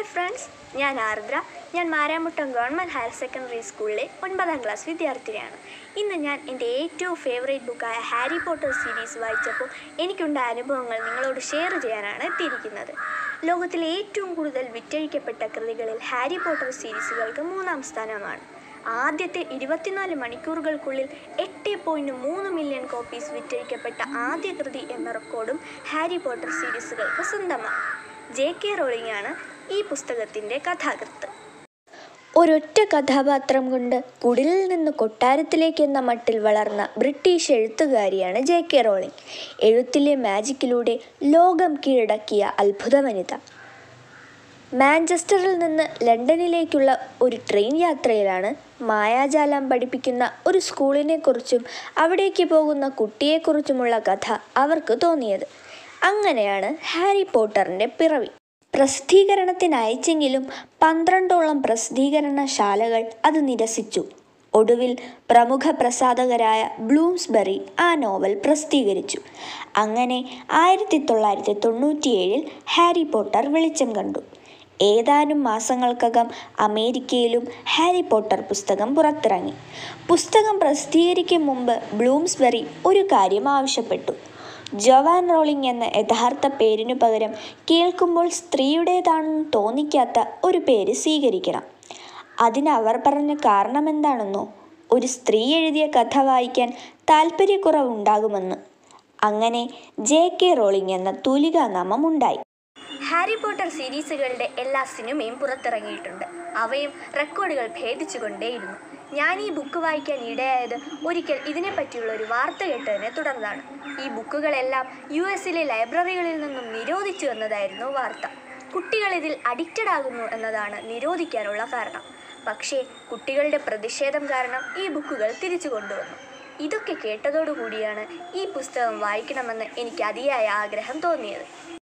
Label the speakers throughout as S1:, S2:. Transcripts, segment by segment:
S1: friends ഞാൻ ആർദ്ര ഞാൻ മാരാമുട്ടം government higher secondary സ്കൂളിലെ ഒൻപതാം ക്ലാസ് വിദ്യാർത്ഥിനിയാണ് ഇന്ന് ഞാൻ എൻ്റെ ഏറ്റവും ഫേവറേറ്റ് ബുക്കായ ഹാരി പോട്ടർ സീരീസ് വായിച്ചപ്പോൾ എനിക്കുണ്ടായ അനുഭവങ്ങൾ നിങ്ങളോട് ഷെയർ ചെയ്യാനാണ് എത്തിയിരിക്കുന്നത് ലോകത്തിലെ ഏറ്റവും കൂടുതൽ വിറ്റഴിക്കപ്പെട്ട കൃതികളിൽ ഹാരി പോട്ടർ സീരീസുകൾക്ക് മൂന്നാം സ്ഥാനമാണ് ആദ്യത്തെ ഇരുപത്തിനാല് മണിക്കൂറുകൾക്കുള്ളിൽ എട്ട് പോയിൻറ്റ് മൂന്ന് മില്യൺ കോപ്പീസ് വിറ്റഴിക്കപ്പെട്ട ആദ്യ കൃതി എന്ന റെക്കോർഡും ഹാരി പോട്ടർ സീരീസുകൾക്ക് സ്വന്തമാണ് ജെ കെ റോളിംഗ് ആണ് ഈ പുസ്തകത്തിൻ്റെ കഥാകൃത്ത്
S2: ഒരൊറ്റ കഥാപാത്രം കൊണ്ട് കുടിലിൽ നിന്ന് കൊട്ടാരത്തിലേക്ക് എന്ന മട്ടിൽ വളർന്ന ബ്രിട്ടീഷ് എഴുത്തുകാരിയാണ് ജെ കെ റോളിംഗ് എഴുത്തിലെ മാജിക്കിലൂടെ ലോകം കീഴടക്കിയ അത്ഭുത വനിത മാഞ്ചസ്റ്ററിൽ നിന്ന് ലണ്ടനിലേക്കുള്ള ഒരു ട്രെയിൻ യാത്രയിലാണ് മായാജാലം പഠിപ്പിക്കുന്ന ഒരു സ്കൂളിനെക്കുറിച്ചും അവിടേക്ക് പോകുന്ന കുട്ടിയെക്കുറിച്ചുമുള്ള കഥ അവർക്ക് തോന്നിയത് അങ്ങനെയാണ് ഹാരി പോട്ടറിൻ്റെ പിറവി പ്രസിദ്ധീകരണത്തിന് അയച്ചെങ്കിലും പന്ത്രണ്ടോളം പ്രസിദ്ധീകരണശാലകൾ അത് നിരസിച്ചു ഒടുവിൽ പ്രമുഖ പ്രസാധകരായ ബ്ലൂംസ്ബറി ആ നോവൽ പ്രസിദ്ധീകരിച്ചു അങ്ങനെ ആയിരത്തി തൊള്ളായിരത്തി തൊണ്ണൂറ്റിയേഴിൽ ഹാരി പോട്ടർ വെളിച്ചം കണ്ടു ഏതാനും മാസങ്ങൾക്കകം അമേരിക്കയിലും ഹാരി പോട്ടർ പുസ്തകം പുറത്തിറങ്ങി പുസ്തകം പ്രസിദ്ധീകരിക്കും മുമ്പ് ബ്ലൂംസ്ബറി ഒരു കാര്യം ആവശ്യപ്പെട്ടു ജോവാൻ റോളിംഗ് എന്ന യഥാർത്ഥ പേരിനു പകരം കേൾക്കുമ്പോൾ സ്ത്രീയുടേതാണെന്ന് തോന്നിക്കാത്ത ഒരു പേര് സ്വീകരിക്കണം അതിന് അവർ പറഞ്ഞ കാരണമെന്താണെന്നോ ഒരു സ്ത്രീ എഴുതിയ കഥ വായിക്കാൻ താല്പര്യക്കുറവുണ്ടാകുമെന്ന് അങ്ങനെ ജെ കെ റോളിംഗ് എന്ന തൂലികാനാമം ഉണ്ടായി
S1: ഹാരി പോട്ടർ സീരീസുകളുടെ എല്ലാ സിനിമയും പുറത്തിറങ്ങിയിട്ടുണ്ട് അവയും റെക്കോർഡുകൾ ഭേദിച്ചുകൊണ്ടേയിരുന്നു ഞാൻ ഈ ബുക്ക് വായിക്കാൻ ഇടയായത് ഒരിക്കൽ ഇതിനെപ്പറ്റിയുള്ള ഒരു വാർത്ത കേട്ടതിനെ തുടർന്നാണ് ഈ ബുക്കുകളെല്ലാം യു എസിലെ ലൈബ്രറികളിൽ നിന്നും നിരോധിച്ചു എന്നതായിരുന്നു വാർത്ത കുട്ടികൾ ഇതിൽ അഡിക്റ്റഡ് ആകുന്നു എന്നതാണ് നിരോധിക്കാനുള്ള കാരണം പക്ഷേ കുട്ടികളുടെ പ്രതിഷേധം കാരണം ഈ ബുക്കുകൾ തിരിച്ചു കൊണ്ടുവന്നു ഇതൊക്കെ കേട്ടതോടുകൂടിയാണ് ഈ പുസ്തകം വായിക്കണമെന്ന് എനിക്ക് അതിയായ ആഗ്രഹം തോന്നിയത്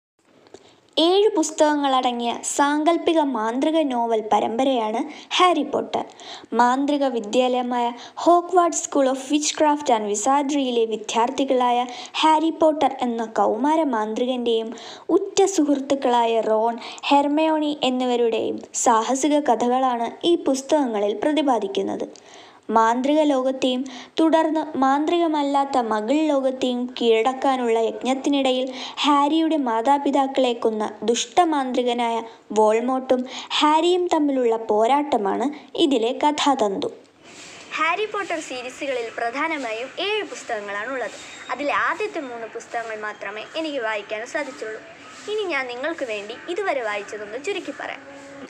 S2: ഏഴ് പുസ്തകങ്ങളടങ്ങിയ സാങ്കല്പിക മാന്ത്രിക നോവൽ പരമ്പരയാണ് ഹാരി പോട്ടർ മാന്ത്രിക വിദ്യാലയമായ Hogwarts school of witchcraft and വിസാദ്രിയിലെ വിദ്യാർത്ഥികളായ ഹാരി പോട്ടർ എന്ന കൗമാര മാന്ത്രികൻ്റെയും ഉറ്റ സുഹൃത്തുക്കളായ റോൺ ഹെർമയോണി എന്നിവരുടെയും സാഹസിക കഥകളാണ് ഈ പുസ്തകങ്ങളിൽ പ്രതിപാദിക്കുന്നത് മാന്ത്രിക ലോകത്തെയും തുടർന്ന് മാന്ത്രികമല്ലാത്ത മകൾ ലോകത്തെയും കീഴടക്കാനുള്ള യജ്ഞത്തിനിടയിൽ ഹാരിയുടെ മാതാപിതാക്കളെ കൊന്ന ദുഷ്ടമാന്ത്രികനായ വോൾമോട്ടും ഹാരിയും തമ്മിലുള്ള പോരാട്ടമാണ് ഇതിലെ കഥാതന്തു
S1: ഹാരി പോട്ടർ സീരീസുകളിൽ പ്രധാനമായും ഏഴ് പുസ്തകങ്ങളാണ് ഉള്ളത് അതിലെ ആദ്യത്തെ മൂന്ന് പുസ്തകങ്ങൾ മാത്രമേ എനിക്ക് വായിക്കാൻ സാധിച്ചുള്ളൂ ഇനി ഞാൻ നിങ്ങൾക്ക് വേണ്ടി ഇതുവരെ വായിച്ചതൊന്ന് ചുരുക്കി പറയാം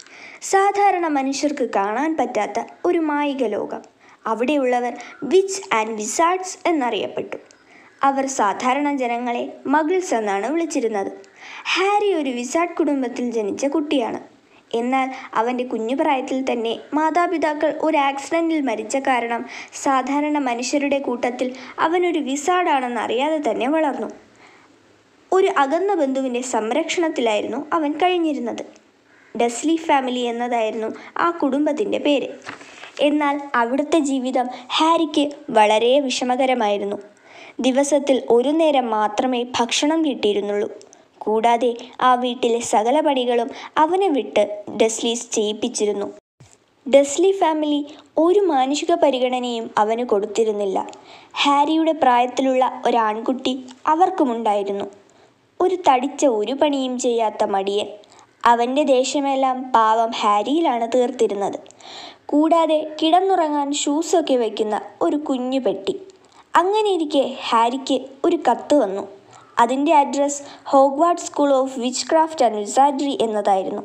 S2: സാധാരണ മനുഷ്യർക്ക് കാണാൻ പറ്റാത്ത ഒരു മായിക ലോകം അവിടെയുള്ളവർ വിച്ച് ആൻഡ് വിസാർഡ്സ് എന്നറിയപ്പെട്ടു അവർ സാധാരണ ജനങ്ങളെ മഗിൾസ് എന്നാണ് വിളിച്ചിരുന്നത് ഹാരി ഒരു വിസാർഡ് കുടുംബത്തിൽ ജനിച്ച കുട്ടിയാണ് എന്നാൽ അവൻ്റെ കുഞ്ഞുപ്രായത്തിൽ തന്നെ മാതാപിതാക്കൾ ഒരു ആക്സിഡൻറ്റിൽ മരിച്ച കാരണം സാധാരണ മനുഷ്യരുടെ കൂട്ടത്തിൽ അവനൊരു വിസാർഡാണെന്ന് അറിയാതെ തന്നെ വളർന്നു ഒരു അകന്ന ബന്ധുവിൻ്റെ സംരക്ഷണത്തിലായിരുന്നു അവൻ കഴിഞ്ഞിരുന്നത് ഡസ്ലി ഫാമിലി എന്നതായിരുന്നു ആ കുടുംബത്തിൻ്റെ പേര് എന്നാൽ അവിടുത്തെ ജീവിതം ഹാരിക്ക് വളരെ വിഷമകരമായിരുന്നു ദിവസത്തിൽ ഒരു നേരം മാത്രമേ ഭക്ഷണം കിട്ടിയിരുന്നുള്ളൂ കൂടാതെ ആ വീട്ടിലെ സകല പണികളും അവനെ വിട്ട് ഡസ്ലീസ് ചെയ്യിപ്പിച്ചിരുന്നു ഡസ്ലി ഫാമിലി ഒരു മാനുഷിക പരിഗണനയും അവന് കൊടുത്തിരുന്നില്ല ഹാരിയുടെ പ്രായത്തിലുള്ള ഒരാൺകുട്ടി അവർക്കുമുണ്ടായിരുന്നു ഒരു തടിച്ച ഒരു പണിയും ചെയ്യാത്ത മടിയൻ അവൻ്റെ ദേഷ്യമെല്ലാം പാവം ഹാരിയിലാണ് തീർത്തിരുന്നത് കൂടാതെ കിടന്നുറങ്ങാൻ ഷൂസൊക്കെ വയ്ക്കുന്ന ഒരു കുഞ്ഞു പെട്ടി അങ്ങനെ ഇരിക്കെ ഹാരിക്ക് ഒരു കത്ത് വന്നു അതിൻ്റെ address Hogwarts school of witchcraft and wizardry എന്നതായിരുന്നു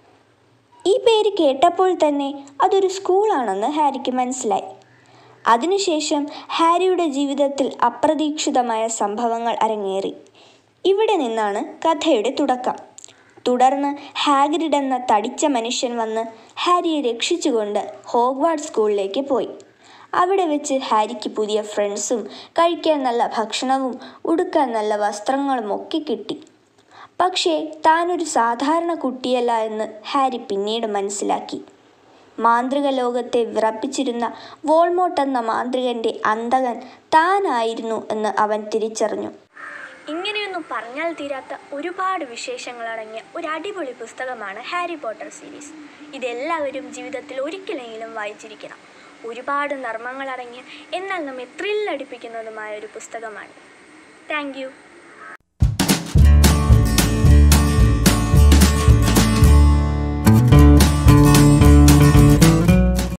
S2: ഈ പേര് കേട്ടപ്പോൾ തന്നെ അതൊരു സ്കൂളാണെന്ന് ഹാരിക്ക് മനസ്സിലായി അതിനുശേഷം ഹാരിയുടെ ജീവിതത്തിൽ അപ്രതീക്ഷിതമായ സംഭവങ്ങൾ അരങ്ങേറി ഇവിടെ നിന്നാണ് കഥയുടെ തുടക്കം തുടർന്ന് ഹാഗ്രിഡ് എന്ന തടിച്ച മനുഷ്യൻ വന്ന് ഹാരിയെ രക്ഷിച്ചുകൊണ്ട് ഹോഗ്വാർഡ് സ്കൂളിലേക്ക് പോയി അവിടെ വെച്ച് ഹാരിക്ക് പുതിയ ഫ്രണ്ട്സും കഴിക്കാൻ നല്ല ഭക്ഷണവും ഉടുക്കാൻ നല്ല വസ്ത്രങ്ങളും ഒക്കെ കിട്ടി പക്ഷേ താനൊരു സാധാരണ കുട്ടിയല്ല എന്ന് ഹാരി പിന്നീട് മനസ്സിലാക്കി മാന്ത്രിക ലോകത്തെ വിറപ്പിച്ചിരുന്ന വോൾമോട്ട് എന്ന മാന്ത്രികൻ്റെ അന്തകൻ താനായിരുന്നു എന്ന് അവൻ തിരിച്ചറിഞ്ഞു
S1: ഇങ്ങനെയൊന്നും പറഞ്ഞാൽ തീരാത്ത ഒരുപാട് വിശേഷങ്ങളടങ്ങിയ ഒരു അടിപൊളി പുസ്തകമാണ് ഹാരി പോട്ടർ സീരീസ് ഇതെല്ലാവരും ജീവിതത്തിൽ ഒരിക്കലെങ്കിലും വായിച്ചിരിക്കണം ഒരുപാട് നർമ്മങ്ങളടങ്ങിയ എന്നാൽ നമ്മെ ത്രില്ലടിപ്പിക്കുന്നതുമായ ഒരു പുസ്തകമാണ് താങ്ക് യു